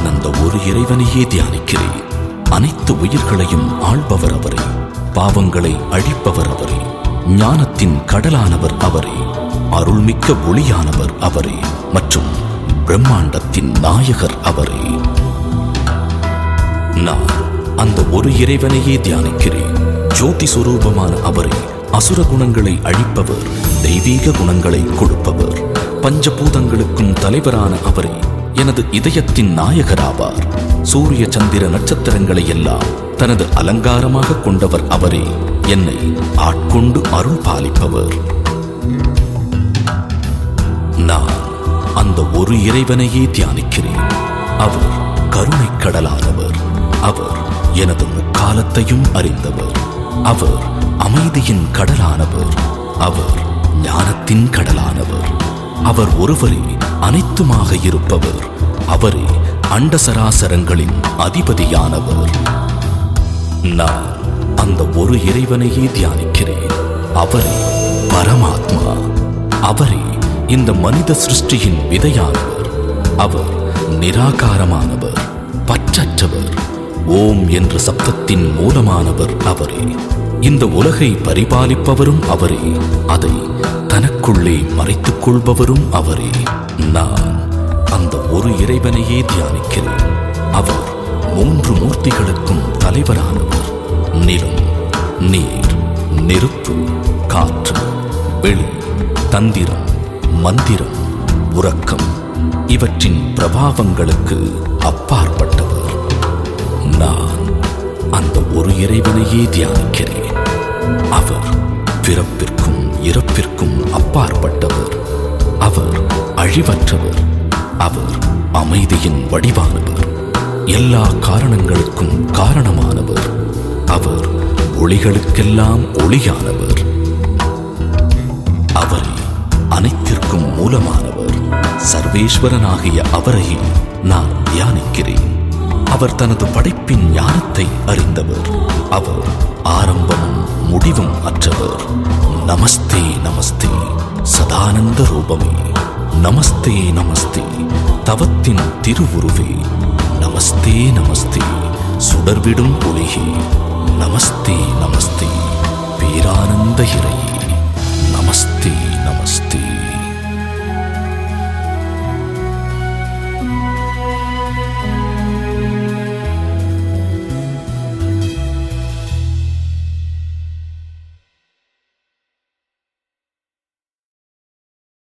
நான் அந்த ஒரு இறைவனையே தியானிக்கிறேன் அனைத்து உயிர்களையும் ஆள்பவர் அவரே பாவங்களை அழிப்பவர் அவரே ஞானத்தின் கடலானவர் அவரே அருள்மிக்க ஒளியானவர் அவரே மற்றும் பிரம்மாண்டத்தின் நாயகர் அவரே நான் அந்த ஒரு இறைவனையே தியானிக்கிறேன் ஜோதி சுரூபமான அவரே அசுர குணங்களை அழிப்பவர் தெய்வீக குணங்களை கொடுப்பவர் பஞ்சபூதங்களுக்கும் தலைவரான அவரே எனது இதயத்தின் நாயகராவார் சூரிய சந்திர நட்சத்திரங்களை எல்லாம் தனது அலங்காரமாக கொண்டவர் அவரே என்னை ஆட்கொண்டு அருள் பாலிப்பவர் நான் அந்த ஒரு இறைவனையே தியானிக்கிறேன் அவர் கருணைக் கடலானவர் அவர் எனது முக்காலத்தையும் அறிந்தவர் அவர் அமைதியின் கடலானவர் அவர் ஞானத்தின் கடலானவர் அவர் ஒருவரே அனைத்துமாக இருப்பவர் அவரே அண்டசராசரங்களின் அதிபதியானவர் நான் அந்த ஒரு இறைவனையே தியானிக்கிறேன் அவரே பரமாத்மா அவரே இந்த மனித சிருஷ்டியின் விதையானவர் அவர் நிராகாரமானவர் பற்றற்றவர் ஓம் என்ற சப்தத்தின் மூலமானவர் அவரே இந்த உலகை பரிபாலிப்பவரும் அவரே அதை தனக்குள்ளே மறைத்துக் கொள்பவரும் அவரே நான் அந்த ஒரு இறைவனையே தியானிக்கிறேன் அவர் மூன்று மூர்த்திகளுக்கும் தலைவரானவர் நிலம் நீர் நெருப்பு காற்று வெளி தந்திரம் மந்திரம் உறக்கம் இவற்றின் பிரபாவங்களுக்கு அப்பாற்பட்டவர் நான் அந்த ஒரு இறைவனையே தியானிக்கிறேன் அவர் பிறப்பிற்கும் இறப்பிற்கும் அப்பாற்பட்டவர் அவர் அழிவற்றவர் அவர் அமைதியின் வடிவானவர் எல்லா காரணங்களுக்கும் காரணமானவர் அவர் ஒளிகளுக்கெல்லாம் ஒளியானவர் அவரே அனைத்திற்கும் மூலமானவர் சர்வேஸ்வரனாகிய அவரையே நான் தியானிக்கிறேன் அவர் தனது படைப்பின் ஞானத்தை அறிந்தவர் அவர் ஆரம்பமும் முடிவும் அற்றவர் நமஸ்தே நமஸ்தே சதானந்த ரூபமே நமஸ்தே நமஸ்தே தவத்தின் திருவுருவே நமஸ்தே நமஸ்தே சுடர்விடும் ஒளியே நமஸ்தே நமஸ்தே பேரானந்த இறையே நமஸ்தே நமஸ்தே